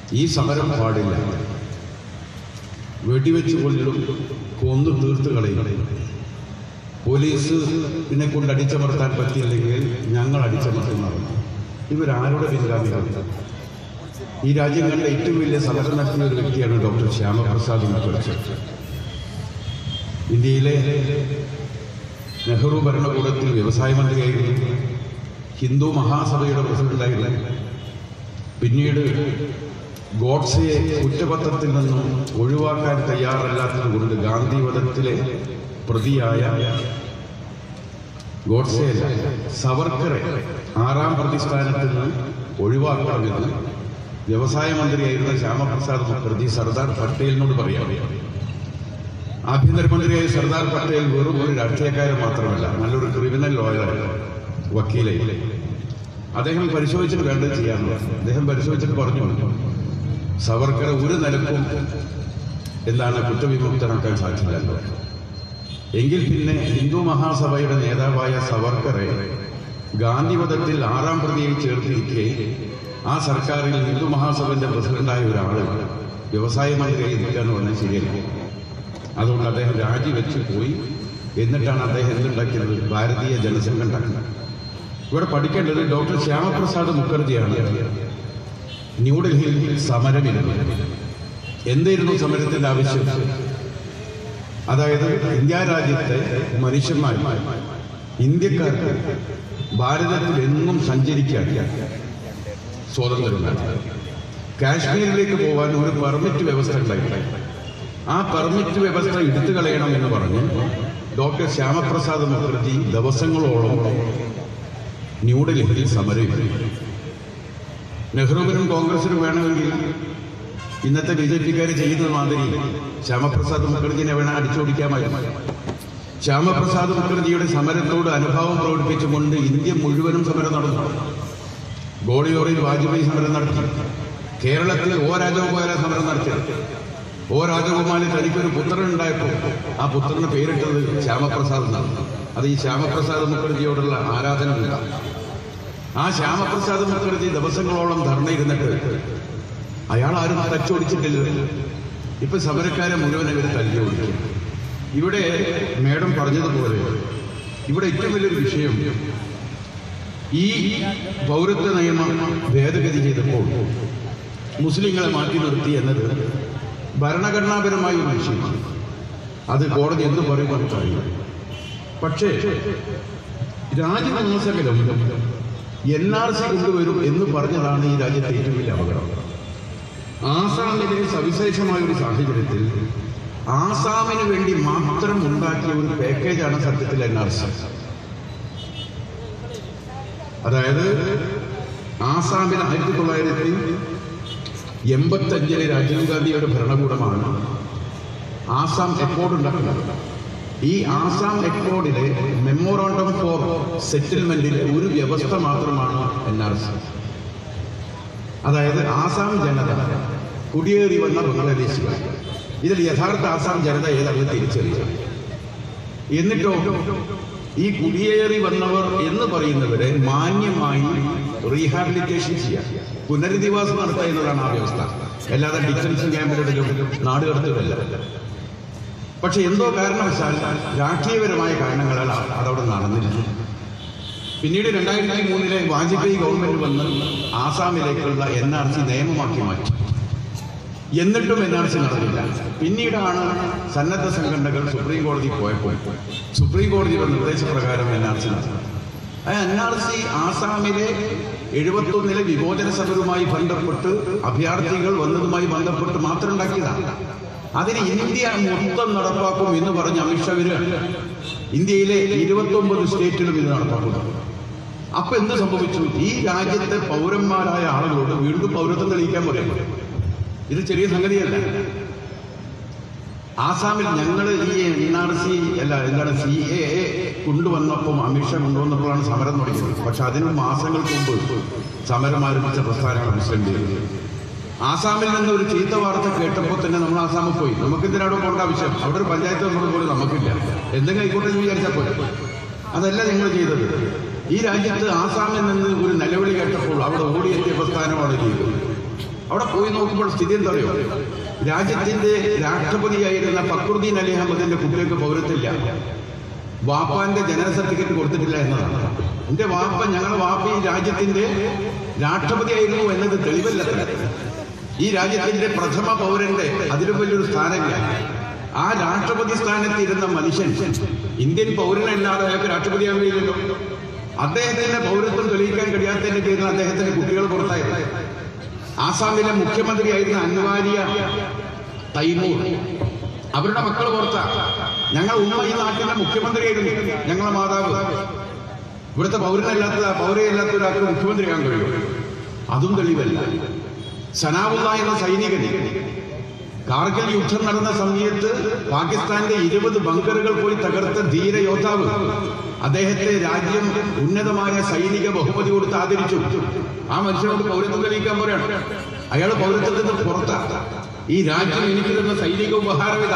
ഈ സമരം പാടില്ല വെടിവെച്ച് കൊല്ലും കൊന്നു തീർത്ത് കളയും പോലീസ് പിന്നെ കൊണ്ട് അടിച്ചമർത്താൻ പറ്റിയില്ലെങ്കിൽ ഞങ്ങൾ അടിച്ചമർത്തുന്നതാണ് ഇവരാരുടെ പിൻഗാമികളാണ് ഈ രാജ്യം കണ്ട ഏറ്റവും വലിയ സമരം നടത്തിയ ഒരു വ്യക്തിയാണ് ഡോക്ടർ ശ്യാമപ്രസാദ് മുഖർജി ഇന്ത്യയിലെ നെഹ്റു ഭരണകൂടത്തിൽ വ്യവസായ മന്ത്രിയായിരുന്നു ഹിന്ദു മഹാസഭയുടെ പ്രസിഡന്റായിരുന്നു പിന്നീട് ഗോഡ്സയെ കുറ്റപത്രത്തിൽ നിന്നും ഒഴിവാക്കാൻ തയ്യാറല്ലാത്തത് കൊണ്ട് ഗാന്ധി വധത്തിലെ പ്രതിയായ ഗോഡ്സെയല്ല സവർക്കറെ ആറാം പ്രതിസ്ഥാനത്ത് നിന്ന് ഒഴിവാക്കണമെന്ന് വ്യവസായ മന്ത്രിയായിരുന്ന ശ്യാമപ്രസാദ് മുഖർജി സർദാർ പട്ടേലിനോട് പറയാം ആഭ്യന്തരമന്ത്രിയായ സർദാർ പട്ടേൽ വെറും ഒരു രാഷ്ട്രീയക്കാരൻ മാത്രമല്ല നല്ലൊരു ക്രിമിനൽ ലോയറാണ് വക്കീലെ അദ്ദേഹം പരിശോധിച്ചിട്ട് വേണ്ടത് ചെയ്യാറുണ്ട് അദ്ദേഹം പരിശോധിച്ചിട്ട് പറഞ്ഞു സവർക്കറെ ഒരു നിലക്കും എന്താണ് കുറ്റവിമുക്തനാക്കാൻ സാധ്യമല്ല എങ്കിൽ പിന്നെ ഹിന്ദു മഹാസഭയുടെ നേതാവായ സവർക്കറെ ഗാന്ധിവധത്തിൽ ആറാം പ്രതിയെ ചേർത്തിരിക്കെ ആ സർക്കാരിൽ ഹിന്ദു മഹാസഭന്റെ പ്രസിഡന്റായ ഒരാള് വ്യവസായ മന്ത്രിയായി നിൽക്കാന്ന് പറഞ്ഞാൽ ശരിയല്ല അതുകൊണ്ട് അദ്ദേഹം രാജിവെച്ച് പോയി എന്നിട്ടാണ് അദ്ദേഹം എന്തുണ്ടാക്കിയത് ഭാരതീയ ജനസംഘം ഉണ്ടാക്കുന്നത് ഇവിടെ പഠിക്കേണ്ടത് ഡോക്ടർ ശ്യാമപ്രസാദ് മുഖർജിയാണ് ന്യൂഡൽഹിയിൽ സമരമിരുന്നു എന്തായിരുന്നു സമരത്തിന്റെ ആവശ്യം അതായത് ഇന്ത്യ രാജ്യത്തെ മനുഷ്യന്മാർ ഇന്ത്യക്കാർക്ക് ഭാരതത്തിൽ എങ്ങും സഞ്ചരിക്കാൻ സ്വാതന്ത്ര്യമുണ്ടായി കാശ്മീരിലേക്ക് പോകാൻ ഒരു പെർമിറ്റ് വ്യവസ്ഥ ഉണ്ടായി ആ പെർമിറ്റ് വ്യവസ്ഥ എടുത്തു കളയണം എന്ന് പറഞ്ഞ് ഡോക്ടർ ശ്യാമപ്രസാദ് മുഖർജി ദിവസങ്ങളോളം ന്യൂഡൽഹിയിൽ സമരം നെഹ്റുവിനും കോൺഗ്രസിനും വേണമെങ്കിൽ ഇന്നത്തെ ബി ജെ പിക്കാർ ചെയ്യുന്നത് മാതിരി ശ്യാമപ്രസാദ് മുഖർജിനെ വേണം അടിച്ചോടിക്കാമായിരുന്നു ശ്യാമപ്രസാദ് മുഖർജിയുടെ സമരത്തോട് അനുഭാവം പ്രകടിപ്പിച്ചുകൊണ്ട് ഇന്ത്യ മുഴുവനും സമരം നടന്നു ഗോളിയോറിൽ വാജ്പേയി സമരം നടത്തി കേരളത്തിൽ ഓ രാജഗോപാല സമരം നടത്തി ഓ രാജഗോപാലിൽ തനിക്കൊരു പുത്രൻ ഉണ്ടായപ്പോൾ ആ പുത്രന് പേരിട്ടത് ശ്യാമപ്രസാദ് എന്നാണ് അത് ഈ ശ്യാമപ്രസാദ് മുഖർജിയോടുള്ള ആരാധന ഉണ്ടാകും ആ ശ്യാമപ്രസാദ് മുഖർജി ദിവസങ്ങളോളം ധർണയിരുന്നിട്ട് അയാൾ ആരും തച്ചോടിച്ചിട്ടില്ല ഇപ്പൊ സമരക്കാരെ മുഴുവൻ ഇവർ തല്ലി ഓടിക്കും ഇവിടെ മേഡം പറഞ്ഞതുപോലെ ഇവിടെ ഏറ്റവും വലിയൊരു വിഷയം ഈ പൗരത്വ നിയമം ഭേദഗതി ചെയ്തപ്പോൾ മുസ്ലിങ്ങളെ മാറ്റി നിർത്തി എന്നത് ഭരണഘടനാപരമായ ഒരു വിഷയമാണ് അത് കോടതി എന്ത് പറയുമെന്ന് കഴിയും പക്ഷേ രാജ്യനിവാസകരും എൻ ആർ സി കൊണ്ടുവരും എന്ന് പറഞ്ഞതാണ് ഈ രാജ്യത്തെ ഏറ്റവും വലിയ അപകടം ആസാമിലെ സവിശേഷമായ ഒരു സാഹചര്യത്തിൽ ആസാമിന് വേണ്ടി മാത്രം ഉണ്ടാക്കിയ ഒരു പാക്കേജാണ് സത്യത്തിൽ എൻ ആർ സി അതായത് ആസാമിൽ ആയിരത്തി തൊള്ളായിരത്തി എൺപത്തി അഞ്ചിലെ രാജീവ് ഗാന്ധിയുടെ ഭരണകൂടമാണ് ആസാം അക്കോർഡ് ഉണ്ടാക്കുന്നത് ഈ ആസാം അക്കോർഡിലെ മെമ്മോറാണ്ടം ഫോർ സെറ്റിൽമെന്റിലെ ഒരു വ്യവസ്ഥ മാത്രമാണ് എൻ ആർ സി അതായത് ആസാം ജനത കുടിയേറി വന്ന ബംഗ്ലാദേശികൾ ഇതിൽ യഥാർത്ഥ ആസാം ജനത ഏതാണ് തിരിച്ചറിയുക എന്നിട്ടോ ഈ കുടിയേറി വന്നവർ എന്ന് പറയുന്നവരെ മാന്യമായി റീഹാബിലിറ്റേഷൻ ചെയ്യാം പുനരധിവാസം നടത്തുക എന്നതാണ് ആ വ്യവസ്ഥ അല്ലാതെ ഡിറ്റൻഷൻ ക്യാമ്പിലും നാട് കടത്തുകയല്ല പക്ഷെ എന്തോ കാരണവശാൽ രാഷ്ട്രീയപരമായ കാരണങ്ങളാൽ അ- അതവിടെ നടന്നില്ല പിന്നീട് രണ്ടായിരത്തി മൂന്നിലെ വാജ്പേയി ഗവൺമെന്റ് വന്ന് ആസാമിലേക്കുള്ള എൻ ആർ സി നിയമമാക്കി മാറ്റി എന്നിട്ടും എൻ ആർ സി നടന്നില്ല പിന്നീടാണ് സന്നദ്ധ സംഘടനകൾ സുപ്രീം കോടതി പോയപ്പോൾ സുപ്രീം കോടതിയുടെ നിർദ്ദേശപ്രകാരം എൻ ആർ സി നടത്തി ആ എൻ ആർ സി ആസാമിലെ എഴുപത്തൊന്നിലെ വിമോചന സമരവുമായി ബന്ധപ്പെട്ട് അഭയാർത്ഥികൾ വന്നതുമായി ബന്ധപ്പെട്ട് മാത്രം ഉണ്ടാക്കിയതാണ് അതിന് ഇന്ത്യ മൊത്തം നടപ്പാക്കും എന്ന് പറഞ്ഞ് അമിത്ഷാ വരികയാണ് ഇന്ത്യയിലെ ഇരുപത്തൊമ്പത് സ്റ്റേറ്റിലും ഇത് നടപ്പാക്കുന്നു അപ്പൊ എന്ത് സംഭവിച്ചു ഈ രാജ്യത്തെ പൗരന്മാരായ ആളുകളോട് വീണ്ടും പൗരത്വം തെളിയിക്കാൻ പറയും ഇത് ചെറിയ സംഗതിയല്ല ആസാമിൽ ഞങ്ങൾ ഈ എൻ ആർ സി അല്ല എന്താണ് സി എ എ കൊണ്ടുവന്നപ്പം അമിത്ഷാ കൊണ്ടുവന്നപ്പോഴാണ് സമരം തുടങ്ങിയത് പക്ഷെ അതിന് മാസങ്ങൾക്ക് മുമ്പ് സമരം ആരംഭിച്ച പ്രസ്ഥാനമാണ് മുസ്ലിം ലീഗ് ആസാമിൽ നിന്ന് ഒരു ചീത്ത വാർത്ത കേട്ടപ്പോൾ തന്നെ നമ്മൾ ആസാമിൽ പോയി നമുക്ക് എന്തിനാണോ പോകേണ്ട ആവശ്യം അവിടെ ഒരു പഞ്ചായത്ത് മെമ്പർ പോലും നമുക്കില്ല എന്തെങ്കിലും ആയിക്കോട്ടെ എന്ന് വിചാരിച്ചാൽ പോലെ അതല്ല നിങ്ങൾ ചെയ്തത് ഈ രാജ്യത്ത് ആസാമിൽ നിന്ന് ഒരു നിലവിളി കേട്ടപ്പോൾ അവിടെ ഓടിയെത്തിയ പ്രസ്ഥാനമാണ് ലീഗ് അവിടെ പോയി നോക്കുമ്പോൾ സ്ഥിതി എന്താ അറിയോ രാജ്യത്തിന്റെ രാഷ്ട്രപതിയായിരുന്ന ഫക്രുദ്ദീൻ അലി അഹമ്മദിന്റെ കുട്ടികൾക്ക് പൗരത്വമില്ല വാപ്പാന്റെ ജനന സർട്ടിഫിക്കറ്റ് കൊടുത്തിട്ടില്ല എന്നതാണ് എന്റെ വാപ്പ ഞങ്ങളുടെ വാപ്പ ഈ രാജ്യത്തിന്റെ രാഷ്ട്രപതിയായിരുന്നു എന്നത് തെളിവല്ല ഈ രാജ്യത്തിന്റെ പ്രഥമ പൗരന്റെ അതിലും വലിയൊരു സ്ഥാനമില്ല ആ രാഷ്ട്രപതി സ്ഥാനത്ത് ഇരുന്ന മനുഷ്യൻ ഇന്ത്യൻ പൗരനല്ലാതെ അയാൾക്ക് രാഷ്ട്രപതിയാകാൻ കഴിയില്ലല്ലോ അദ്ദേഹത്തിന്റെ പൗരത്വം തെളിയിക്കാൻ കഴിയാത്തതിന്റെ പേരിൽ അദ്ദേഹത്തിന്റെ കുട്ടികൾ പുറത്തായത് ആസാമിലെ മുഖ്യമന്ത്രിയായിരുന്ന അൻവാരിയ തൈമൂർ അവരുടെ മക്കൾ പുറത്താ ഞങ്ങൾ ഉമ്മ ഈ നാട്ടിലെ മുഖ്യമന്ത്രിയായിരുന്നു ഞങ്ങളെ മാതാവ് ഇവിടുത്തെ പൗരനല്ലാത്ത പൗരയില്ലാത്ത ഒരാൾക്ക് മുഖ്യമന്ത്രിയാകാൻ കഴിയും അതും തെളിവല്ല സനാവുള്ള എന്ന സൈനികൻ കാർഗിൽ യുദ്ധം നടന്ന സമയത്ത് പാകിസ്ഥാന്റെ ഇരുപത് ബങ്കറുകൾ പോയി തകർത്ത ധീര യോദ്ധാവ് അദ്ദേഹത്തെ രാജ്യം ഉന്നതമായ സൈനിക ബഹുമതി കൊടുത്ത് ആദരിച്ചു ആ മനുഷ്യനോട് പൗരത്വം തെളിയിക്കാൻ പോലെയാണ് അയാൾ പൗരത്വത്തിൽ നിന്ന് പുറത്താണ് ഈ രാജ്യം എനിക്ക് തന്ന സൈനിക ഉപഹാരമിത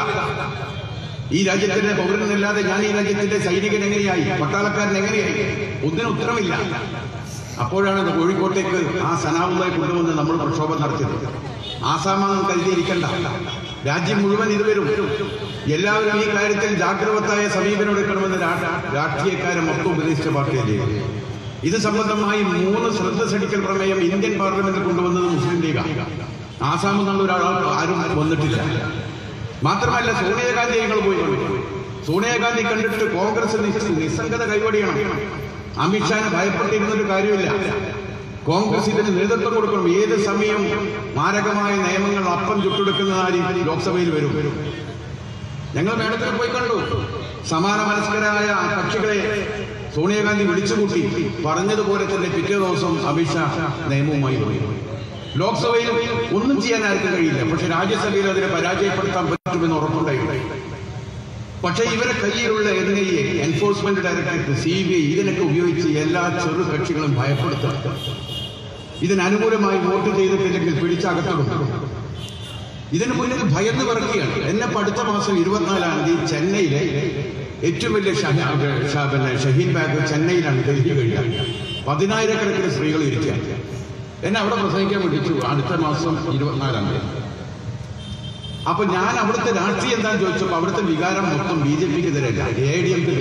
ഈ രാജ്യത്തിന്റെ പൗരനല്ലാതെ ഞാൻ ഈ രാജ്യത്തിന്റെ സൈനികൻ എങ്ങനെയായി പട്ടാളക്കാരൻ എങ്ങനെയായി ഒന്നിനും ഉത്തരമില്ല അപ്പോഴാണ് ഇത് കോഴിക്കോട്ടേക്ക് ആ സനാവുള്ളയെ കൊണ്ടുവന്ന് നമ്മൾ പ്രക്ഷോഭം നടത്തിയത് ആസാമാണെന്ന് കരുതിയിരിക്കണ്ട രാജ്യം മുഴുവൻ ഇത് വരും എല്ലാവരും ഈ കാര്യത്തിൽ ജാഗ്രവത്തായ സമീപനം എടുക്കണമെന്ന് രാ- രാഷ്ട്രീയക്കാരെ മൊത്തം ഉപദേശിച്ച പാർട്ടിയല്ലേ ഇത് സംബന്ധമായി മൂന്ന് ശ്രദ്ധ സടിക്കൽ പ്രമേയം ഇന്ത്യൻ പാർലമെന്റിൽ കൊണ്ടുവന്നത് മുസ്ലിം ലീഗാണ് ആസാമിൽ നിന്നുള്ള ഒരാൾ ആരും വന്നിട്ടില്ല മാത്രമല്ല സോണിയാഗാന്ധി ഞങ്ങൾ പോയി കണ്ടു സോണിയാഗാന്ധി കണ്ടിട്ട് കോൺഗ്രസ് നിസ്- നിസ്സംഗത കൈവടിയണം അമിത്ഷാനെ ഭയപ്പെട്ടിരുന്നൊരു കാര്യമില്ല കോൺഗ്രസ് ഇതിന് നേതൃത്വം കൊടുക്കണം ഏത് സമയം മാരകമായ നിയമങ്ങൾ അപ്പം ചുട്ടെടുക്കുന്നതായി ലോക്സഭയിൽ വരും ഞങ്ങൾ മേഡത്തിൽ പോയി കണ്ടു സമാന മനസ്കരായ കക്ഷികളെ സോണിയാഗാന്ധി വിളിച്ചുകൂട്ടി പറഞ്ഞതുപോലെ തന്നെ പിറ്റേ ദിവസം അമിത്ഷാ നിയമവുമായി പോയി ലോക്സഭയിൽ ഒന്നും ചെയ്യാൻ ആർക്കും കഴിയില്ല പക്ഷെ രാജ്യസഭയിൽ അതിനെ പരാജയപ്പെടുത്താൻ പറ്റുമെന്ന് ഉറപ്പുണ്ടായി പക്ഷേ ഇവരെ കയ്യിലുള്ള N I A enforcement directorate C B I ഇതിനൊക്കെ ഉപയോഗിച്ച് എല്ലാ ചെറു കക്ഷികളും ഭയപ്പെടുത്തും ഇതിന് അനുകൂലമായി വോട്ട് ചെയ്തിട്ടില്ലെങ്കിൽ പിടിച്ചകത്തിടും ഇതിന് മുന്നിൽ ഭയന്ന് പറക്കുകയാണ് എന്നെ ഇപ്പൊ അടുത്ത മാസം ഇരുപത്തിനാലാം തീയതി ചെന്നൈയിലെ ഏറ്റവും വലിയ ഷഹ- ഷ- പിന്നെ ഷഹീൻ ബാഗ് ചെന്നൈയിലാണ് ഡൽഹി കഴിയാൻ പതിനായിരക്കണക്കിന് സ്ത്രീകൾ ഇരിക്കുക എന്നെ അവിടെ പ്രസംഗിക്കാൻ വിളിച്ചു അടുത്ത മാസം ഇരുപത്തിനാലാം തീയതി അപ്പൊ ഞാൻ അവിടുത്തെ രാഷ്ട്രീയം എന്താന്ന് ചോദിച്ചപ്പോൾ അവിടുത്തെ വികാരം മൊത്തം ബി ജെ പിക്ക് എതിരല്ല എ ഡി എംക്ക്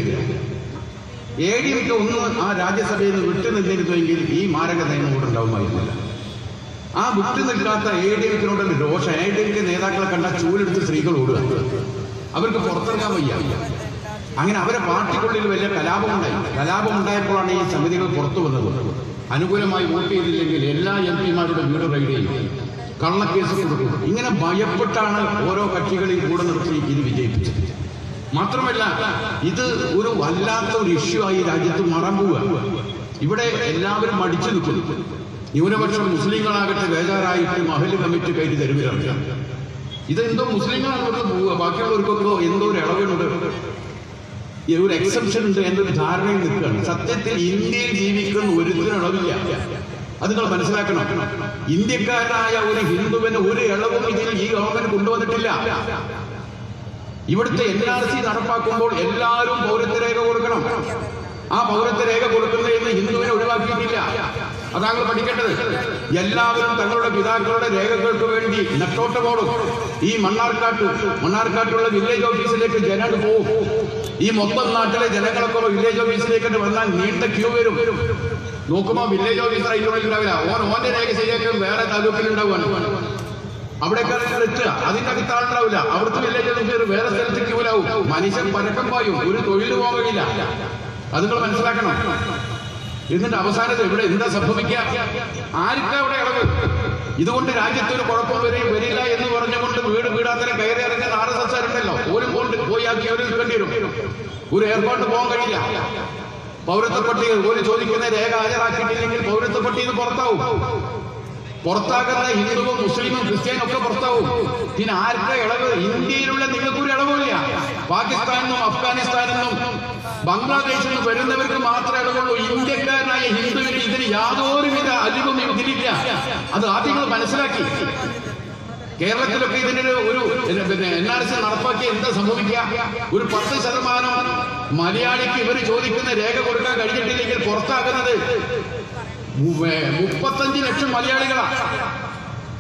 എ ഡി എംക്ക് ഒന്ന് ആ രാജ്യസഭയിൽ നിന്ന് വിട്ടു നിന്നിരുന്നുവെങ്കിൽ ഈ മാരക നിയമം കൂടെ ഉണ്ടാവുമായിരുന്നില്ല ആ വിട്ടു നിൽക്കാത്ത എ ഡി എംക്കിനോടുള്ള രോഷം എ ഡി എംക്ക് നേതാക്കളെ കണ്ട ചൂലെടുത്ത് സ്ത്രീകൾ ഓടുക അവർക്ക് പുറത്തിറങ്ങാൻ വയ്യ അങ്ങനെ അവരെ പാർട്ടിക്കുള്ളിൽ വലിയ കലാപമുണ്ടായി കലാപമുണ്ടായപ്പോഴാണ് ഈ സമിതികൾ പുറത്തു വന്നത് അനുകൂലമായി വോട്ട് ചെയ്തില്ലെങ്കിൽ എല്ലാ എം പിമാരുടെ വീട് റൈഡ് ചെയ്യും കള്ളക്കേസ് കൊടുക്കും ഇങ്ങനെ ഭയപ്പെട്ടാണ് ഓരോ കക്ഷികളെയും കൂടെ നിർത്തി ഇത് വിജയിപ്പിച്ചത് മാത്രമല്ല ഇത് ഒരു വല്ലാത്ത ഒരു ഇഷ്യൂ ആയി രാജ്യത്ത് മാറാൻ പോവുക ഇവിടെ എല്ലാവരും മടിച്ചു നിൽക്കുന്നു ന്യൂനപക്ഷം മുസ്ലിങ്ങളാകട്ടെ ബേജാറായിട്ട് മഹല് കമ്മിറ്റി കയറ്റി തരുവിലാണ് ഇത് എന്തോ മുസ്ലിങ്ങളാണ് ഇവിടുന്ന് പോവുക ബാക്കിയുള്ളവർക്കൊക്കെ എന്തോ ഒരു ഇളവുണ്ട് ഈ ഒരു എക്സെപ്ഷൻ ഉണ്ട് എന്നൊരു ധാരണയിൽ നിൽക്കുകയാണ് സത്യത്തിൽ ഇന്ത്യയിൽ ജീവിക്കുന്ന ഒരുത്തിനും ഇളവില്ല അത് നിങ്ങൾ മനസ്സിലാക്കണം ഇന്ത്യക്കാരനായ ഒരു ഹിന്ദുവിന് ഒരു ഇളവും ഇതിൽ ഈ ഗവൺമെന്റ് കൊണ്ടുവന്നിട്ടില്ല ഇവിടുത്തെ എൻ ആർ സി നടപ്പാക്കുമ്പോൾ എല്ലാവരും പൗരത്വ രേഖ കൊടുക്കണം ആ പൗരത്വ രേഖ കൊടുക്കുന്നതിന് ഹിന്ദുവിനെ ഒഴിവാക്കിയിട്ടില്ല അതാണ് പഠിക്കേണ്ടത് എല്ലാവരും തങ്ങളുടെ പിതാക്കളുടെ രേഖകൾക്ക് വേണ്ടി നെട്ടോട്ടമോടും ഈ മണ്ണാർക്കാട്ട് മണ്ണാർക്കാട്ടുള്ള വില്ലേജ് ഓഫീസിലേക്ക് ജനങ്ങൾ പോകും ഈ മൊത്തം നാട്ടിലെ ജനങ്ങളൊക്കെ വില്ലേജ് ഓഫീസിലേക്ക് വന്നാൽ നീണ്ട ക്യൂ വരും നോക്കുമ്പോൾ വില്ലേജ് ഓഫീസർ അതിനുള്ളിൽ ഉണ്ടാവില്ല ഓൻ ഓന്റെ രേഖ ശരിയാക്കാൻ വേറെ താലൂക്കിൽ ഉണ്ടാവുകയാണ് അവിടേക്കാണ് എത്തുക അതിന്റെ അകത്ത് ആളുണ്ടാവില്ല അവിടുത്തെ വില്ലേജ് ഓഫീസർ വേറെ സ്ഥലത്ത് ക്യൂലാവും മനുഷ്യൻ പരക്കം പായും ഒരു തൊഴിൽ പോവുകയില്ല അത് നിങ്ങൾ മനസ്സിലാക്കണം എന്നിട്ട് അവസാനത്ത് ഇവിടെ എന്താ സംഭവിക്കുക ആർക്കാ അവിടെ ഇളവ് ഇതുകൊണ്ട് രാജ്യത്ത് ഒരു കുഴപ്പം വരെ വരില്ല എന്ന് പറഞ്ഞുകൊണ്ട് വീട് വീടാത്തരം കയറി ഇറങ്ങുന്ന ആർ എസ് എസ് ഉണ്ടല്ലോ ഓരും കൊണ്ട് പോയി ആക്കി അവർ നിൽക്കേണ്ടി വരും ഒരു എയർപോർട്ട് പോകാൻ കഴിയില്ല പൗരത്വ പട്ടിക ഒരു ചോദിക്കുന്ന രേഖ ഹാജരാക്കിയിട്ടില്ലെങ്കിൽ പൗരത്വ പട്ടിക പുറത്താവും പുറത്താകുന്ന ഹിന്ദുവും മുസ്ലിമും ക്രിസ്ത്യാനും ഒക്കെ പുറത്താവും പിന്നെ ആർക്കാ ഇളവ് ഇന്ത്യയിലുള്ള നിങ്ങൾക്കൊരു ഇളവില്ല പാകിസ്ഥാനിന്നും അഫ്ഗാനിസ്ഥാനിന്നും ബംഗ്ലാദേശിൽ നിന്ന് വരുന്നവർക്ക് മാത്രമേ ഇളവുള്ളൂ ഇന്ത്യക്കാരനായ ഹിന്ദുവിന് ഇതിന് യാതൊരുവിധ അലിവും ഇതിലില്ല അത് ആദ്യം നിങ്ങൾ മനസ്സിലാക്കി കേരളത്തിലൊക്കെ ഇതിനൊരു ഒരു പിന്നെ എൻ ആർ എസ് നടപ്പാക്കി എന്താ സംഭവിക്കുക ഒരു പത്ത് ശതമാനം മലയാളിക്ക് ഇവർ ചോദിക്കുന്ന രേഖ കൊടുക്കാൻ കഴിഞ്ഞിട്ടില്ലെങ്കിൽ പുറത്താക്കുന്നത് മു- ഏ, മുപ്പത്തഞ്ച് ലക്ഷം മലയാളികളാ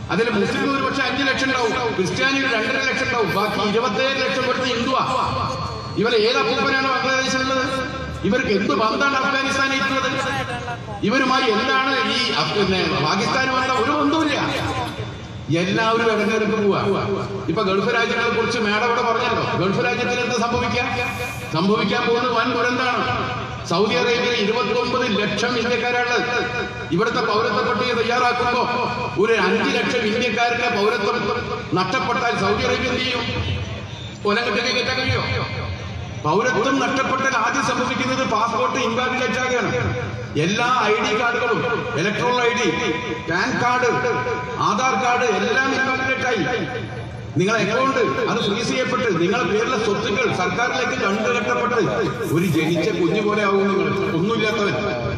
അതിൽ മുസ്ലിം ഒരു പക്ഷെ അഞ്ചു ലക്ഷം ഉണ്ടാവും ക്രിസ്ത്യാനികൾ രണ്ടര ലക്ഷം ഉണ്ടാവും ബാക്കി ഇരുപത്തേഴ് ലക്ഷം വരുന്ന ഹിന്ദുവാ ഇവരെ ഏത് അപ്പൂപ്പനാണ് ബംഗ്ലാദേശിലുള്ളത് ഇവർക്ക് എന്ത് ബന്ധമാണ് അഫ്ഗാനിസ്ഥാനായിട്ടുള്ളത് ഇവരുമായി എന്താണ് ഈ അഫ്- പിന്നെ പാകിസ്ഥാനുമായുള്ള ഒരു ബന്ധവുമില്ല എല്ലാവരും ഇടഞ്ഞെടുപ്പ് പോവാ ഇപ്പൊ ഗൾഫ് രാജ്യങ്ങളെ കുറിച്ച് മേഡം ഇവിടെ പറഞ്ഞല്ലോ ഗൾഫ് രാജ്യത്തിൽ എന്താ സംഭവിക്കാം സംഭവിക്കാൻ പോകുന്നത് വൻ ദുരന്താണ് സൗദി അറേബ്യയിൽ ഇരുപത്തി ഒമ്പത് ലക്ഷം ഇന്ത്യക്കാരാണ് ഇവിടുത്തെ പൗരത്വ പട്ടിക തയ്യാറാക്കുമ്പോ ഒരു അഞ്ച് ലക്ഷം ഇന്ത്യക്കാരുടെ പൗരത്വം നഷ്ടപ്പെട്ടാൽ സൗദി അറേബ്യ എന്ത് ചെയ്യും കൊലം കെട്ടി കയറ്റാൻ കഴിയോ പൗരത്വം നഷ്ടപ്പെട്ടാൽ ആദ്യം സംഭവിക്കുന്നത് പാസ്പോർട്ട് ഇൻവാലിഡേറ്റ് ആകുകയാണ് എല്ലാ ഐ ഡി കാർഡുകളും electron I D PAN card Aadhaar card എല്ലാം ഇൻവാലിഡേറ്റ് ആയി നിങ്ങളെ അക്കൗണ്ട് അത് ഫ്രീസ് ചെയ്യപ്പെട്ട് നിങ്ങളെ പേരിലെ സ്വത്തുക്കൾ സർക്കാരിലേക്ക് കണ്ടുകെട്ടപ്പെട്ട് ഒരു ജനിച്ച കുഞ്ഞു പോലെ ആവും നിങ്ങൾ ഒന്നുമില്ലാത്തവൻ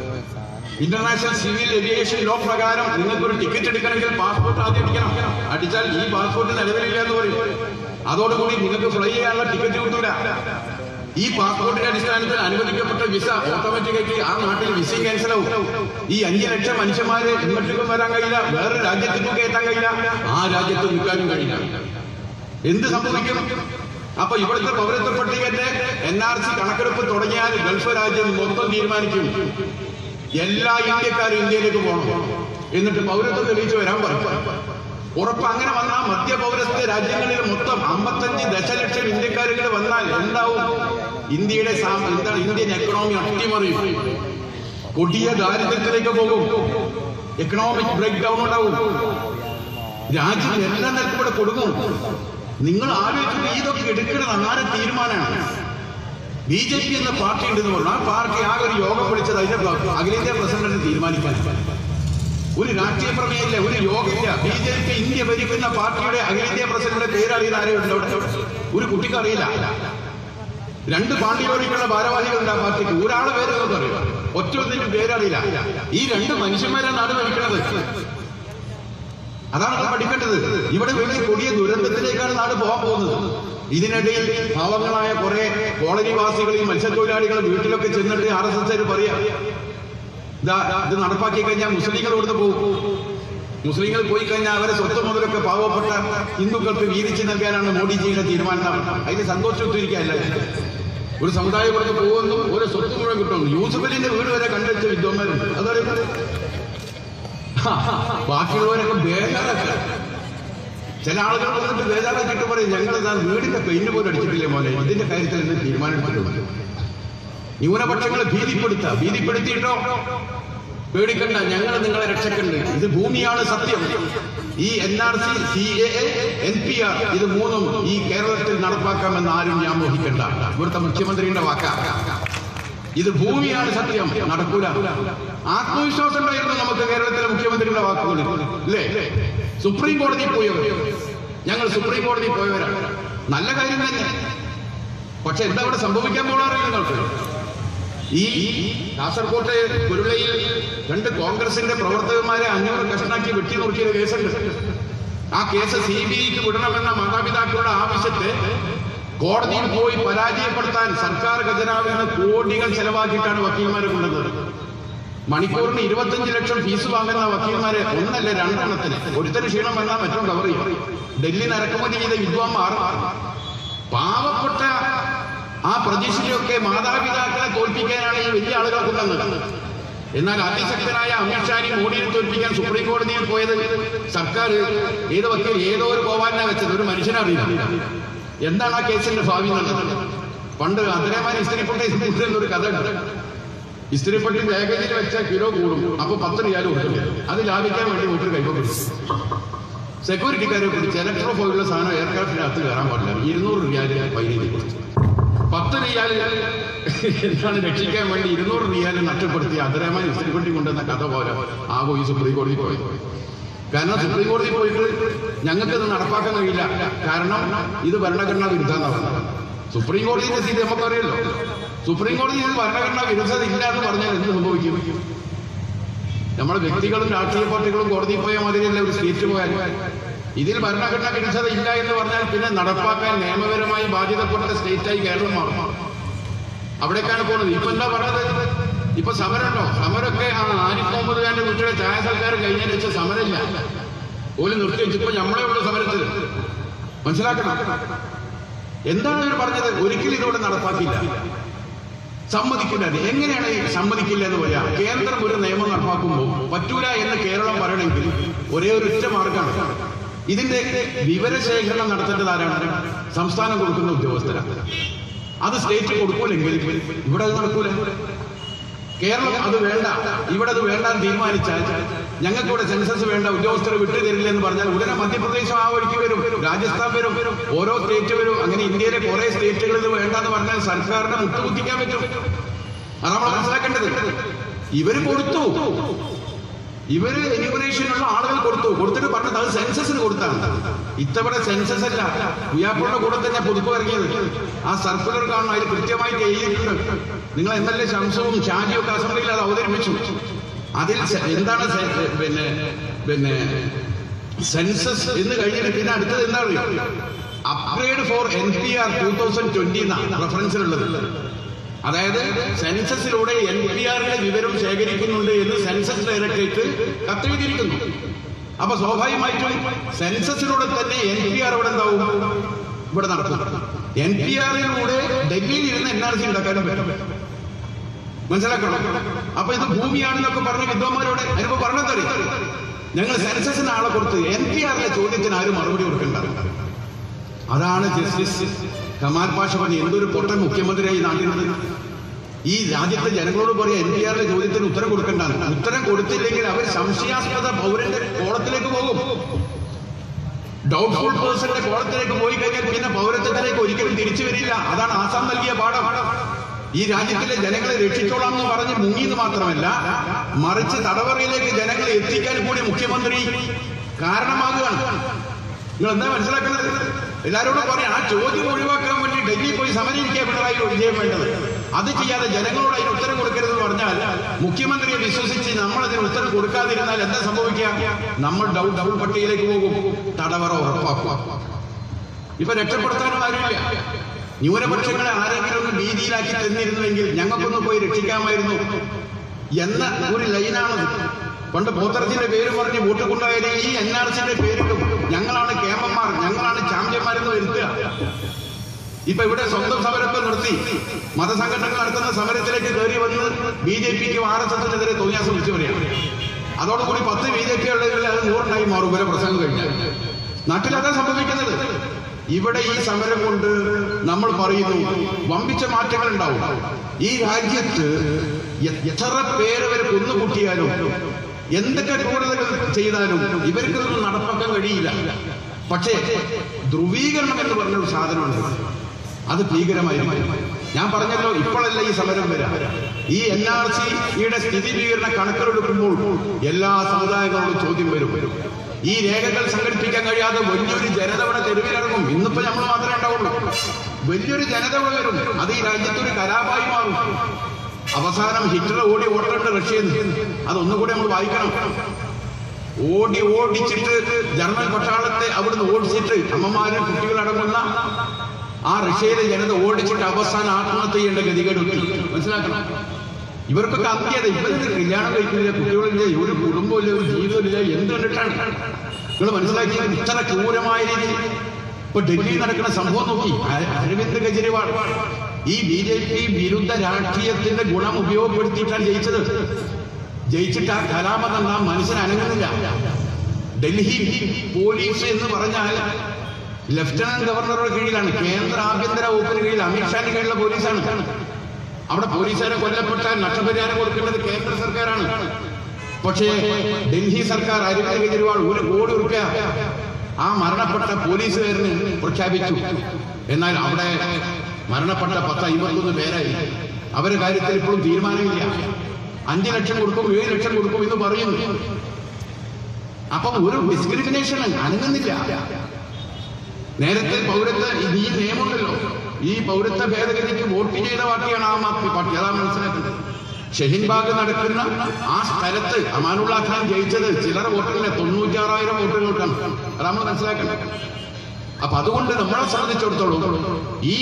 ഇന്റർനാഷണൽ സിവിൽ ഏവിയേഷൻ ലോ പ്രകാരം നിങ്ങൾക്ക് ഒരു ടിക്കറ്റ് എടുക്കണമെങ്കിൽ പാസ്പോർട്ട് ആദ്യം അടിക്കണം അടിച്ചാൽ ഈ പാസ്പോർട്ട് നിലവിലില്ല എന്ന് പറയും അതോടുകൂടി നിങ്ങൾക്ക് ഫ്ലൈ ചെയ്യാനുള്ള ടിക്കറ്റ് കിട്ടൂല ഈ പാസ്പോർട്ടിന്റെ അടിസ്ഥാനത്തിൽ അനുവദിക്കപ്പെട്ട വിസ ഓട്ടോമാറ്റിക്കായിട്ട് ആ നാട്ടിൽ വിസയും ക്യാൻസൽ ആവും ഈ അഞ്ച് ലക്ഷം മനുഷ്യന്മാര് ഇങ്ങോട്ടേക്കും വരാൻ കഴിയില്ല വേറെ രാജ്യത്തേക്കും കയറ്റാൻ കഴിയില്ല ആ രാജ്യത്ത് നിൽക്കാനും കഴിയില്ല എന്ത് സംഭവിക്കും അപ്പൊ ഇവിടുത്തെ പൗരത്വ പട്ടികന്റെ എൻ ആർ സി കണക്കെടുപ്പ് തുടങ്ങിയാൽ ഗൾഫ് രാജ്യം മൊത്തം തീരുമാനിക്കും എല്ലാ ഇന്ത്യക്കാരും ഇന്ത്യയിലേക്ക് പോകണം എന്നിട്ട് പൗരത്വം തെളിയിച്ച് വരാൻ പറയും ഉറപ്പ് അങ്ങനെ വന്നാൽ മധ്യ പൗരസ്ത്യ രാജ്യങ്ങളിൽ മൊത്തം അമ്പത്തഞ്ച് ദശലക്ഷം ഇന്ത്യക്കാരുകൾ വന്നാൽ എന്താവും ഇന്ത്യയുടെ സാ- എന്താണ് ഇന്ത്യൻ എക്കണോമി അട്ടിമറിയും കൊടിയ ദാരിദ്ര്യത്തിലേക്ക് പോകും എക്കണോമിക് ബ്രേക്ക് ഡൗൺ ഉണ്ടാവും രാജ്യം എല്ലാ നിലക്കും ഇവിടെ കൊടുക്കും നിങ്ങൾ ആലോചിച്ചിട്ട് ഇതൊക്കെ എടുക്കുന്നത് ആരെ തീരുമാനമാണ് ബി ജെ പി എന്ന പാർട്ടി ഉണ്ടെന്ന് പറഞ്ഞു ആ പാർട്ടി ആകെ ഒരു യോഗം വിളിച്ചത് അതിന്റെ അഖിലേന്ത്യാ പ്രസിഡന്റിന് തീരുമാനിക്കാൻ ഒരു രാഷ്ട്രീയ പ്രമേയമില്ല ഒരു യോഗമില്ല ബി ജെ പി ഇന്ത്യ ഭരിക്കുന്ന പാർട്ടിയുടെ അഖിലേന്ത്യാ പ്രസിഡന്റിന്റെ പേരറിയുന്ന ആരെയുണ്ട് അവിടെ ഒരു കുട്ടിക്ക് അറിയില്ല രണ്ട് പാർട്ടിയോടിക്കുള്ള ഭാരവാഹികളുണ്ട് ആ പാർട്ടിക്ക് ഒരാളെ പേര് നമുക്ക് അറിയാം ഒറ്റ ഒന്നിനും പേരറിയില്ല ഈ രണ്ട് മനുഷ്യന്മാരാണ് നാട് ഭരിക്കുന്നത് അതാണ് നമ്മൾ പഠിക്കേണ്ടത് ഇവിടെ വലിയ കൊടിയ ദുരന്തത്തിലേക്കാണ് നാട് പോകാൻ പോകുന്നത് ഇതിനിടയിൽ പാവങ്ങളായ കുറെ കോളനിവാസികളെയും മത്സ്യത്തൊഴിലാളികളും വീട്ടിലൊക്കെ ചെന്നിട്ട് ആർ എസ് എസ് പറയാം ഇതാ ഇത് നടപ്പാക്കി കഴിഞ്ഞാൽ മുസ്ലിങ്ങൾ ഇവിടുന്ന് പോകും മുസ്ലിങ്ങൾ പോയി കഴിഞ്ഞാൽ അവരെ സ്വത്ത് മുതലൊക്കെ പാവപ്പെട്ട ഹിന്ദുക്കൾക്ക് വീതിച്ചു നൽകാനാണ് മോഡിജിയുടെ തീരുമാനം അതിന് സന്തോഷത്തിരിക്കുകയല്ല ഒരു സമുദായം ഇവിടുന്ന് പോകുന്നു ഒരു സ്വത്ത് മുഴുവൻ കിട്ടുന്നു യൂസഫലിന്റെ വീട് വരെ കണ്ടുവച്ച വിദ്വാന്മാരുണ്ട് അതറിയുന്നത് ബാക്കിയുള്ളവരൊക്കെ ബേജാറൊക്കെ ചില ആളുകൾ വന്നിട്ട് ബേജാറാക്കിയിട്ട് പറയും ഞങ്ങൾ ഇതാ വീടിന്റെ പെയിന്റ് പോലും അടിച്ചിട്ടില്ലേ മോനെ ഇതിന്റെ കാര്യത്തിൽ നിന്ന് തീരുമാനമെടുത്തിട്ടുണ്ട് ന്യൂനപക്ഷങ്ങളെ ഭീതിപ്പെടുത്തുക ഭീതിപ്പെടുത്തിയിട്ടോ പേടിക്കണ്ട ഞങ്ങൾ നിങ്ങളെ രക്ഷക്കുണ്ട് ഇത് ഭൂമിയാണ് സത്യം ഈ N R C C A N P R ഇത് മൂന്നും ഈ കേരളത്തിൽ നടപ്പാക്കാമെന്ന് ആരും ഞാൻ മോഹിക്കണ്ട ഇവിടുത്തെ മുഖ്യമന്ത്രിയുടെ വാക്കാ ഇത് ഭൂമിയാണ് സത്യം നടക്കൂല ആത്മവിശ്വാസം ഉണ്ടായിരുന്നു നമുക്ക് കേരളത്തിലെ മുഖ്യമന്ത്രിയുടെ വാക്കുകൾ അല്ലേ സുപ്രീം കോടതിയിൽ പോയവർ ഞങ്ങൾ സുപ്രീം കോടതിയിൽ പോയവരാണ് നല്ല കാര്യം തന്നെ പക്ഷെ എന്താ ഇവിടെ സംഭവിക്കാൻ പോകാറില്ല നിങ്ങൾക്ക് ഈ കാസർകോട്ടെ കുരുളയിൽ രണ്ട് കോൺഗ്രസിന്റെ പ്രവർത്തകന്മാരെ അഞ്ഞൂറ് കഷ്ണാക്കി വെട്ടി നോക്കിയ കേസുണ്ട് ആ കേസ് സി ബി ഐക്ക് വിടണമെന്ന മാതാപിതാക്കളുടെ ആവശ്യത്തെ കോടതിയിൽ പോയി പരാജയപ്പെടുത്താൻ സർക്കാർ ഖജനാവിൽ നിന്ന് കോടികൾ ചെലവാക്കിയിട്ടാണ് വക്കീൽമാരെ കൊണ്ടുവന്നത് മണിക്കൂറിന് ഇരുപത്തഞ്ച് ലക്ഷം ഫീസ് വാങ്ങുന്ന വക്കീൽമാരെ ഒന്നല്ല രണ്ടെണ്ണത്തിന് ഒരുത്തന് ക്ഷീണം വന്നാൽ മറ്റും കവർ ചെയ്യും ഡൽഹി ഇറക്കുമതി ചെയ്ത വിദ്വാൻമാർ പാവപ്പെട്ട ആ പ്രതീക്ഷയൊക്കെ മാതാപിതാക്കളെ തോൽപ്പിക്കാനാണ് ഈ വലിയ ആളുകളെ കൊണ്ടുവന്നത് എന്നാൽ അതിശക്തനായ അമിത്ഷാനെയും മോഡിയെ തോൽപ്പിക്കാൻ സുപ്രീം കോടതിയിൽ പോയത് സർക്കാർ ഏത് വക്കീൽ ഏതോ ഒരു പോവാനാ വെച്ചത് ഒരു മനുഷ്യനറിയില്ല എന്താണ് ആ കേസിന്റെ ഭാവി എന്നുള്ളത് പണ്ട് അതിരമാൻ ഇസ്തിരിപ്പെട്ട ഒരു കഥ ഉണ്ട് ഇസ്തിരിപ്പെട്ടി പാക്കേജിൽ വെച്ച കിലോ കൂടും അപ്പൊ പത്ത് റിയാൽ കൊടുക്കില്ല അത് ലാഭിക്കാൻ വേണ്ടി വീട്ടിൽ കൈപ്പിടിച്ചു സെക്യൂരിറ്റിക്കാരെ പിടിച്ച് ഇലക്ട്രോ പോലുള്ള സാധനം എയർക്രാഫ്റ്റിനകത്ത് കയറാൻ പാടില്ല ഇരുന്നൂറ് റിയാല് പൈനീതി കൊടുത്തു പത്ത് റിയാൽ എന്താണ് രക്ഷിക്കാൻ വേണ്ടി ഇരുന്നൂറ് റിയാൽ നഷ്ടപ്പെടുത്തി അതിരമാൻ ഇസ്തിരിപ്പെട്ടി കൊണ്ടുവന്ന കഥ പോലെ ആകോ ഈ സുപ്രീം കോടതി പോയത് കാരണം സുപ്രീം കോടതി പോയിട്ട് ഞങ്ങൾക്ക് ഇത് നടപ്പാക്കാൻ കഴിയില്ല കാരണം ഇത് ഭരണഘടനാ വിരുദ്ധമാണ് സുപ്രീം കോടതിയുടെ സ്ഥിതി നമുക്കറിയല്ലോ സുപ്രീം കോടതിയിൽ ഭരണഘടനാ വിരുദ്ധത ഇല്ല എന്ന് പറഞ്ഞാൽ എന്ത് സംഭവിക്കും നമ്മുടെ വ്യക്തികളും രാഷ്ട്രീയ പാർട്ടികളും കോടതിയിൽ പോയ മാതിരിയല്ല ഒരു സ്റ്റേറ്റ് പോയാൽ ഇതിൽ ഭരണഘടനാ വിരുദ്ധത ഇല്ല എന്ന് പറഞ്ഞാൽ പിന്നെ നടപ്പാക്കാൻ നിയമപരമായി ബാധ്യതപ്പെട്ട സ്റ്റേറ്റായി കേരളം മാറും അവിടേക്കാണ് പോകുന്നത് ഇപ്പൊ എന്താ പറഞ്ഞത് ഇപ്പൊ സമരമുണ്ടോ സമരമൊക്കെ ആ ആരിഫ് മുഹമ്മദ് ഖാന്റെ വീട്ടിലെ ചായ സൽക്കാരം കഴിഞ്ഞതിന് വെച്ച സമരമില്ല ഓല് നിർത്തി വെച്ചപ്പോ നമ്മളെ ഉള്ള സമരത്തിൽ മനസ്സിലാക്കണം എന്താണ് ഇവർ പറഞ്ഞത് ഒരിക്കലും ഇതിവിടെ നടപ്പാക്കില്ല സമ്മതിക്കില്ല അത്. എങ്ങനെയാണ് ഈ സമ്മതിക്കില്ല എന്ന് പറയാം കേന്ദ്രം ഒരു നിയമം നടപ്പാക്കുമ്പോൾ പറ്റൂല എന്ന് കേരളം പറയണമെങ്കിൽ ഒരേ ഒരു ഒറ്റ മാർഗമാണ് ഇതിന്റെ വിവരശേഖരണം നടത്തേണ്ടത് ആരാണ് സംസ്ഥാനം കൊടുക്കുന്ന ഉദ്യോഗസ്ഥരാണ് അത് സ്റ്റേറ്റ് കൊടുക്കൂലെങ്കിൽ ഇവിടെ അത് നടക്കൂല കേരളം അത് വേണ്ട ഇവിടെ അത് വേണ്ട എന്ന് തീരുമാനിച്ചാൽ ഞങ്ങൾക്ക് ഇവിടെ സെൻസസ് വേണ്ട ഉദ്യോഗസ്ഥരെ വിട്ടു തരില്ല എന്ന് പറഞ്ഞാൽ ഉടനെ മധ്യപ്രദേശ് ആ വഴിക്ക് വരും രാജസ്ഥാൻ വരും ഓരോ സ്റ്റേറ്റ് വരും അങ്ങനെ ഇന്ത്യയിലെ കുറെ സ്റ്റേറ്റുകളിൽ ഇത് വേണ്ട എന്ന് പറഞ്ഞാൽ സർക്കാരിനെ മുട്ടുകുത്തിക്കാൻ പറ്റും അത് നമ്മൾ മനസ്സിലാക്കേണ്ടത് ഇവര് കൊടുത്തു ഇവര് എന്യൂമറേഷനുള്ള ആളുകൾ കൊടുത്തു കൊടുത്തിട്ട് പറഞ്ഞത് അത് സെൻസസിന് കൊടുത്താണ് ഇത്തവണ സെൻസസ് അല്ല ഉയാപ്പുള്ള കൂടെ തന്നെ പുതുപ്പ് ഇറങ്ങിയത് ആ സർക്കുലർ കാണണം അതിൽ കൃത്യമായിട്ട് എഴുതിയിട്ടുണ്ട് നിങ്ങൾ എം എൽ എ ശംസവും ഷാജിയും ഒക്കെ അസംബ്ലിയിൽ അത് അവതരിപ്പിച്ചു അതിൽ സെ- എന്താണ് സെ- പിന്നെ പിന്നെ സെൻസസ് എന്ന് കഴിഞ്ഞിട്ട് പിന്നെ അടുത്തത് എന്താ അറിയോ upgrade for N P R two thousand twenty എന്നാണ് റെഫറൻസിലുള്ളത് അതായത് സെൻസസിലൂടെ എൻ പി ആറിന്റെ വിവരം ശേഖരിക്കുന്നുണ്ട് എന്ന് സെൻസസ് ഡയറക്ടറേറ്റ് കത്തെഴുതിയിരിക്കുന്നു അപ്പൊ സ്വാഭാവികമായിട്ടും സെൻസസിലൂടെ തന്നെ എൻ പി ആർ ഇവിടെ എന്താവും ഇവിടെ നടക്കും എൻ പി ആറിലൂടെ ഡൽഹിയിൽ ഇരുന്ന് എൻ ആർ സി ഉണ്ടാക്കാനും പറ്റും മനസ്സിലാക്കണം അപ്പൊ ഇത് ഭൂമിയാണെന്നൊക്കെ പറഞ്ഞ വിദ്വാന്മാരോട് അതിനിപ്പോ പറഞ്ഞതറിയാം ഞങ്ങൾ സെൻസസിന് ആളെ കൊടുത്ത് എൻ പി ആറിലെ ചോദ്യത്തിന് ആരും മറുപടി കൊടുക്കണ്ട അതാണ് ജസ്റ്റിസ് കമാൽ പാഷ പറഞ്ഞ എന്തൊരു പൊട്ടൻ മുഖ്യമന്ത്രിയായി നാട്ടിലുള്ളത് ഈ രാജ്യത്തെ ജനങ്ങളോട് പറയാം എൻ പി ആറിന്റെ ചോദ്യത്തിന് ഉത്തരം കൊടുക്കണ്ടാണ് ഉത്തരം കൊടുത്തില്ലെങ്കിൽ അവർ സംശയാസ്പദ പൗരന്റെ കോളത്തിലേക്ക് പോകും ഡൗട്ട്ഫുൾ പേഴ്സന്റെ കോളത്തിലേക്ക് പോയി കഴിഞ്ഞാൽ പിന്നെ പൗരത്വത്തിലേക്ക് ഒരിക്കലും തിരിച്ചു വരില്ല അതാണ് ആസാം നൽകിയ പാഠം ഈ രാജ്യത്തിലെ ജനങ്ങളെ രക്ഷിച്ചോളാം എന്ന് പറഞ്ഞ് മുങ്ങിയത് മാത്രമല്ല മറിച്ച് തടവറയിലേക്ക് ജനങ്ങളെ എത്തിക്കാൻ കൂടി മുഖ്യമന്ത്രി കാരണമാകുകയാണ് നിങ്ങൾ എന്താ മനസ്സിലാക്കുന്നത് എല്ലാവരോടും പറയാം ആ ചോദ്യം ഒഴിവാക്കാൻ വേണ്ടി ഡൽഹിയിൽ പോയി സമരിക്കുക പിണറായി വിജയം വേണ്ടത് അത് ചെയ്യാതെ ജനങ്ങളോട് അതിന് ഉത്തരം കൊടുക്കരുതെന്ന് പറഞ്ഞാൽ മുഖ്യമന്ത്രിയെ വിശ്വസിച്ച് നമ്മൾ അതിന് ഉത്തരം കൊടുക്കാതിരുന്നാൽ എന്താ സംഭവിക്കുക നമ്മൾ ഡൗ ഡബിൾ പട്ടികയിലേക്ക് പോകും തടവറ ഉറപ്പാക്കുക ഇപ്പൊ രക്ഷപ്പെടുത്താനും ആരുമില്ല ന്യൂനപക്ഷങ്ങളെ ആരെങ്കിലും ഒന്ന് ഭീതിയിലാക്കി തന്നിരുന്നുവെങ്കിൽ ഞങ്ങൾക്കൊന്ന് പോയി രക്ഷിക്കാമായിരുന്നു എന്ന ഒരു ലൈനാണത് പണ്ട് പോത്തർജിന്റെ പേര് പറഞ്ഞ് വോട്ട് കൊണ്ടുപോയാലും ഈ എൻ ആർ സിന്റെ പേരിട്ടും ഞങ്ങളാണ് കേമന്മാർ ഞങ്ങളാണ് ചാമ്പ്യന്മാരെന്ന് വരുത്തുക ഇപ്പൊ ഇവിടെ സ്വന്തം സമരമൊക്കെ നിർത്തി മതസംഘടനകൾ നടത്തുന്ന സമരത്തിലേക്ക് കയറി വന്ന് ബി ജെ പിക്കും ആർ എസ് എസിനെതിരെ തോന്നിയാസം വിളിച്ചു പറയാം അതോടുകൂടി പത്ത് ബി ജെ പി ഉള്ളവരിൽ അത് നൂറുണ്ടായി മാറും ഇവരെ പ്രസംഗം കഴിഞ്ഞാൽ നാട്ടിൽ അതാ സംഭവിക്കുന്നത് ഇവിടെ ഈ സമരം കൊണ്ട് നമ്മൾ പറയുന്നു വമ്പിച്ച മാറ്റങ്ങൾ ഉണ്ടാവും ഈ രാജ്യത്ത് എ- എത്ര പേര് വരെ കൊന്നുകൂട്ടിയാലും എന്തൊക്കെ കൂടുതൽ ചെയ്താലും ഇവർക്കിതൊന്നും നടപ്പാക്കാൻ കഴിയില്ല പക്ഷേ ധ്രുവീകരണം എന്ന് പറഞ്ഞ ഒരു സാധനമുണ്ട് അത് ഭീകരമായിരിക്കും ഞാൻ പറഞ്ഞല്ലോ ഇപ്പോഴല്ല ഈ സമരം വരാം ഈ എൻ ആർ സിയുടെ സ്ഥിതി വിവരണ കണക്കിലെടുക്കുമ്പോൾ എല്ലാ സമുദായങ്ങളോടും ചോദ്യം വരും ഈ രേഖകൾ സംഘടിപ്പിക്കാൻ കഴിയാതെ വലിയൊരു ജനത ഇവിടെ തെരുവിലിറങ്ങും ഇന്നിപ്പോ നമ്മൾ മാത്രമേ ഉണ്ടാവുള്ളൂ വലിയൊരു ജനത ഇവിടെ വരും അത് ഈ രാജ്യത്തൊരു കലാപായി മാറും അവസാനം ഹിറ്റ്ലർ ഓടി ഓട്ടേണ്ട റഷ്യയിൽ അതൊന്നുകൂടി നമ്മൾ വായിക്കണം ഓടി ഓടിച്ചിട്ട് ജർമ്മൻ പട്ടാളത്തെ അവിടുന്ന് ഓടിച്ചിട്ട് അമ്മമാരും കുട്ടികളടങ്ങുന്ന ആ റഷ്യയിലെ ജനത ഓടിച്ചിട്ട് അവസാനം ആത്മഹത്യ ചെയ്യേണ്ട ഗതികേട് എത്തി. മനസ്സിലാക്കണം ഇവർക്കൊക്കെ അന്ത്യത ഇവർക്ക് കല്യാണം കഴിക്കുന്നില്ല കുട്ടികളില്ല ഒരു കുടുംബമില്ല ഒരു ജീവിതമില്ല എന്ത് കണ്ടിട്ടാണ് നിങ്ങൾ മനസ്സിലാക്കിയത് ഇത്ര ക്രൂരമായ രീതിയിൽ ഇപ്പൊ ഡൽഹിയിൽ നടക്കുന്ന സംഭവം നോക്കി അ- അരവിന്ദ് കെജ്രിവാൾ ഈ ബി ജെ പി വിരുദ്ധ രാഷ്ട്രീയത്തിന്റെ ഗുണം ഉപയോഗപ്പെടുത്തിയിട്ടാണ് ജയിച്ചത് ജയിച്ചിട്ട് ആ കലാപം നാം മനുഷ്യൻ അനങ്ങുന്നില്ല ഡൽഹി പോലീസ് എന്ന് പറഞ്ഞാൽ ലഫ്റ്റനന്റ് ഗവർണറുടെ കീഴിലാണ് കേന്ദ്ര ആഭ്യന്തര വകുപ്പിന് കീഴിൽ അമിത്ഷാന്റെ കീഴിലുള്ള പോലീസാണ് അവിടെ പോലീസുകാരെ കൊല്ലപ്പെട്ടാൽ നഷ്ടപരിഹാരം കൊടുക്കേണ്ടത് കേന്ദ്ര സർക്കാരാണ് പക്ഷേ ഡൽഹി സർക്കാർ അരവിന്ദ് കെജ്രിവാൾ ഒരു കോടി റുപ്യ ആ മരണപ്പെട്ട പോലീസുകാരന് പ്രഖ്യാപിച്ചു എന്നാൽ അവിടെ മരണപ്പെട്ട പത്ത് അമ്പത്തൊന്ന് പേരായി അവരുടെ കാര്യത്തിൽ ഇപ്പോഴും തീരുമാനമില്ല അഞ്ചു ലക്ഷം കൊടുക്കും ഏഴ് ലക്ഷം കൊടുക്കും എന്ന് പറയുന്നു അപ്പം ഒരു ഡിസ്ക്രിമിനേഷൻ അനങ്ങുന്നില്ല നേരത്തെ പൗരത്വ ഇത് ഈ നിയമമുണ്ടല്ലോ ഈ പൗരത്വ ഭേദഗതിക്ക് വോട്ട് ചെയ്ത പാർട്ടിയാണ് ആം ആദ്മി പാർട്ടി അതാ മനസ്സിലാക്കുന്നത് ഷഹീൻബാഗ് നടക്കുന്ന ആ സ്ഥലത്ത് അമാനുള്ള ഖാൻ ജയിച്ചത് ചിലർ വോട്ടില്ല തൊണ്ണൂറ്റാറായിരം വോട്ടുകൾക്കാണ് അതാ നമ്മൾ മനസ്സിലാക്കണം അപ്പൊ അതുകൊണ്ട് നമ്മളെ സംബന്ധിച്ചിടത്തോളം ഈ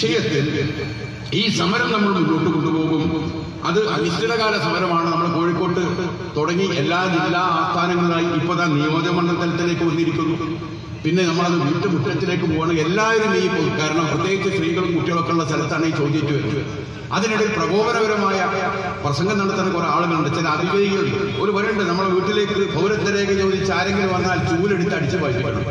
വിഷയത്തിൽ ഈ സമരം നമ്മൾ മുന്നോട്ട് കൊണ്ടുപോകും അത് അനിശ്ചിതകാല സമരമാണ് നമ്മൾ കോഴിക്കോട്ട് കൊണ്ട് തുടങ്ങി എല്ലാ ജില്ലാ ആസ്ഥാനങ്ങളിലായി ഇപ്പോഴാ നിയോജകമണ്ഡലത്തിലേക്ക് വന്നിരിക്കുന്നു പിന്നെ നമ്മളത് വീട്ടുമുറ്റത്തിലേക്ക് പോകണം എല്ലാവരും ഈ പോകും കാരണം പ്രത്യേകിച്ച് സ്ത്രീകളും കുട്ടികളൊക്കെ ഉള്ള സ്ഥലത്താണ് ഈ ചോദ്യം വരുന്നത് അതിനിടയിൽ പ്രകോപനപരമായ പ്രസംഗം നടത്തുന്ന കുറെ ആളുകളുണ്ട് ചില അവിവേകികളുണ്ട് ഒരു വരുന്നുണ്ട് നമ്മുടെ വീട്ടിലേക്ക് പൗരത്വരേഖ ചോദിച്ച് ആരെങ്കിലും വന്നാൽ ചൂലെടുത്ത് അടിച്ച് വായിക്കണം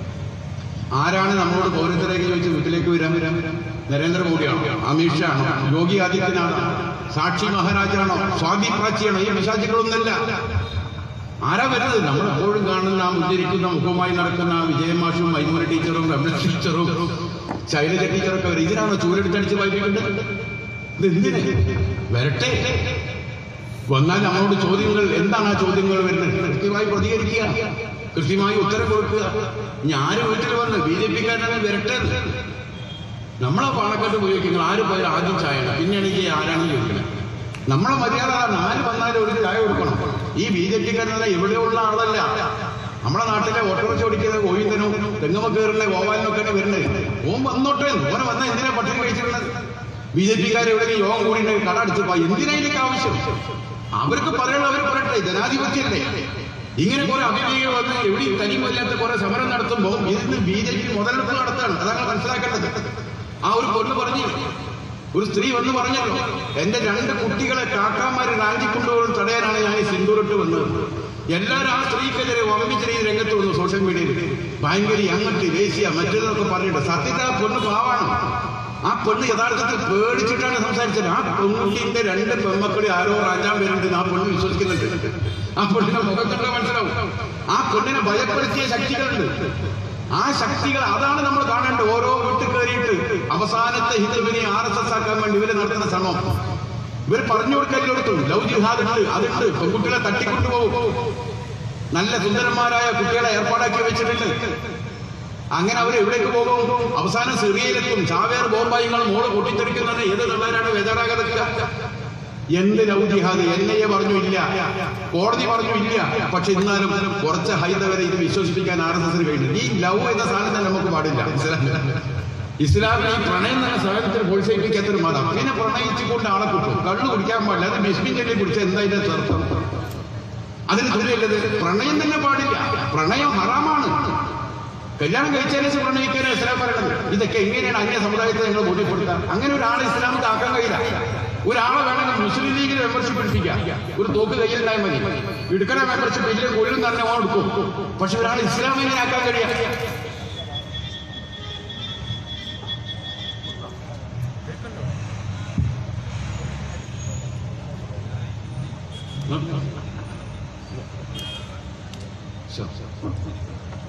ആരാണ് നമ്മളോട് പൗരത്വരേഖ ചോദിച്ച് വീട്ടിലേക്ക് വരാൻ വരാൻ നരേന്ദ്രമോദിയാണോ അമിത്ഷാണോ യോഗി ആദിത്യനാഥോ സാക്ഷി മഹാരാജാണോ സ്വാതി പ്രാച്ചിയാണോ ഈ വിശാചികളൊന്നല്ല ആരാ വരുന്നത് നമ്മൾ എപ്പോഴും കാണുന്ന ആ മുദ്രിക്കുന്ന മുഖമായി നടക്കുന്ന ആ വിജയമാഷും മൈമൂര ടീച്ചറും രമേശ് ടീച്ചറും ശൈലജ ടീച്ചറൊക്കെ വരും ഇതിനാണോ ചൂരെടുത്തടിച്ച് വായിപ്പിക്കേണ്ടത് ഇത് എന്തിന് വരട്ടെ വന്നാൽ നമ്മളോട് ചോദ്യങ്ങൾ എന്താണ് ആ ചോദ്യങ്ങൾ വരുന്നത് കൃത്യമായി പ്രതികരിക്കുക കൃത്യമായി ഉത്തരം കൊടുക്കുക ഞാൻ വീട്ടിൽ വന്ന് ബി ജെ പിക്കാരനാണ് വരട്ടെ നമ്മളെ പാണക്കാട്ട് ഉപയോഗിക്കുന്നത് ആര് പോയാലും ആദ്യം ചായണം പിന്നെയാണ് ഈ ആരാണ് ചോദിക്കുന്നത് നമ്മളെ മര്യാദ അതാണ്. ആര് വന്നാലും ഒരു ചായ കൊടുക്കണം ഈ ബി ജെ പിക്കാരനെ എവിടെയുള്ള ആളല്ല നമ്മളെ നാട്ടിലെ ഓട്ടോറിച്ച് ഓടിക്കുന്ന ഗോവിന്ദനും തെങ്ങുമ കയറുന്ന ഗോപാലിനൊക്കെയാണ് വരുന്നത് ഓൻ വന്നോട്ടെ ഓനെ വന്നാൽ എന്തിനാ പട്ടിണി കഴിച്ചിട്ടുള്ളത് ബി ജെ പിക്കാർ എവിടെയെങ്കിലും യോഗം കൂടി ഉണ്ടെങ്കിൽ കട അടിച്ചു പോയി എന്തിനാ ഇതിനൊക്കെ ആവശ്യം അവർക്ക് പറയാനുള്ള അവർ പറയട്ടെ ജനാധിപത്യല്ലേ ഇങ്ങനെ കുറെ അഭിനയികൾ വന്ന് എവിടെയും തനിമല്ലാത്ത കുറെ സമരം നടത്തുമ്പോൾ ഇതിന് ബി ജെ പി മുതലെടുപ്പ് നടത്താണ് അതാണ് മനസ്സിലാക്കേണ്ടത് ആ ഒരു പൊണ്ണ് പറഞ്ഞു ഒരു സ്ത്രീ വന്ന് പറഞ്ഞല്ലോ എന്റെ രണ്ട് കുട്ടികളെ കാക്കാമാര് റാഞ്ചി കൊണ്ടുപോകുന്ന തടയാനാണ് ഞാൻ ഈ സിന്ദൂരിട്ട് വന്നത് എല്ലാവരും ആ സ്ത്രീക്കെതിരെ ഓർമ്മിച്ച രീതി രംഗത്ത് വന്നു സോഷ്യൽ മീഡിയയിൽ ഭയങ്കര അങ്ങട്ട് ദേശീയ മറ്റേതൊക്കെ പറഞ്ഞിട്ട് സത്യത്തിൽ ആ പൊണ്ണ് പാവാണ് ആ പെണ്ണ് യഥാർത്ഥത്തിൽ പേടിച്ചിട്ടാണ് സംസാരിച്ചത് ആ പെൺകുട്ടിന്റെ രണ്ട് പെൺമക്കളെ ആരോ റാഞ്ചാൻ വരുന്നുണ്ട് ആ പെണ്ണ് വിശ്വസിക്കുന്നുണ്ട് ആ പെണ്ണിനെ മുഖം കണ്ടാൽ മനസ്സിലാവും ആ പെണ്ണിനെ ഭയപ്പെടുത്തിയ ശക്തികളുണ്ട് ആ ശക്തികൾ അതാണ് നമ്മൾ കാണേണ്ടത് ഓരോ വീട്ടിൽ കയറിയിട്ട് അവസാനത്തെ ഹിന്ദുവിനെ ആർ എസ് എസ് ആക്കാൻ വേണ്ടി ഇവര് നടത്തുന്ന ശ്രമം ഇവർ പറഞ്ഞു കൊടുക്കല്ലോടത്തും ലവ് ജിഹാദ് ഉണ്ട് അതുണ്ട് പെൺകുട്ടികളെ തട്ടിക്കൊണ്ടുപോകും നല്ല സുന്ദരന്മാരായ കുട്ടികളെ ഏർപ്പാടാക്കി വെച്ചിട്ടുണ്ട് അങ്ങനെ അവർ എവിടേക്ക് പോകും അവസാനം സിറിയയിലെത്തും ചാവേർ ബോംബായിങ്ങൾ മോള് പൊട്ടിത്തെറിക്കുന്നത് ഏത് തള്ളാരാണ് ബേജാറാകാതെ എന്ത് love jihad N I A പറഞ്ഞു ഇല്ല കോടതി പറഞ്ഞു ഇല്ല പക്ഷെ എന്നാലും കുറച്ച് ഹൈന്ദവരെ ഇത് വിശ്വസിപ്പിക്കാൻ ആർ എസ് എസിന് കഴിഞ്ഞു ഈ ലവ് എന്ന സാധനം തന്നെ നമുക്ക് പാടില്ല ഇസ്ലാമിൽ ഇസ്ലാമിൽ ഈ പ്രണയം എന്ന സാധനത്തിന് പ്രോത്സാഹിപ്പിക്കാത്തൊരു മതം പിന്നെ പ്രണയിച്ചുകൊണ്ട് ആളെ കിട്ടും കള്ളു കുടിക്കാൻ പാടില്ല അത് ബിസ്മിൻ ചൊല്ലി കുടിച്ച എന്താ ഇതിന്റെ അർത്ഥം അതിന് തുല്യല്ലത് പ്രണയം തന്നെ പാടില്ല പ്രണയം ഹറാമാണ് കല്യാണം കഴിച്ചതിന് ശേഷം പ്രണയിക്കാൻ ഇസ്ലാം പറയണത് ഇതൊക്കെ എങ്ങനെയാണ് അന്യ സമുദായത്തെ നിങ്ങൾ ബോധ്യപ്പെടുത്തുക അങ്ങനെ ഒരാളെ ഇസ്ലാമിൽ ആക്കാൻ കഴിയില്ല ഒരാളെ വേണമെങ്കിൽ മുസ്ലിം ലീഗിൽ മെമ്പർഷിപ്പ് എടുപ്പിക്കാം ഒരു തോക്ക് കയ്യിലുണ്ടായാൽ മതി എടുക്കണ മെമ്പർഷിപ്പ് ഇതിലും കൊല്ലും തന്നെ ഓൺ എടുക്കും പക്ഷെ ഒരാൾ ഇസ്ലാമിനെ ആക്കാൻ കഴിയാം ശരി, ശരി.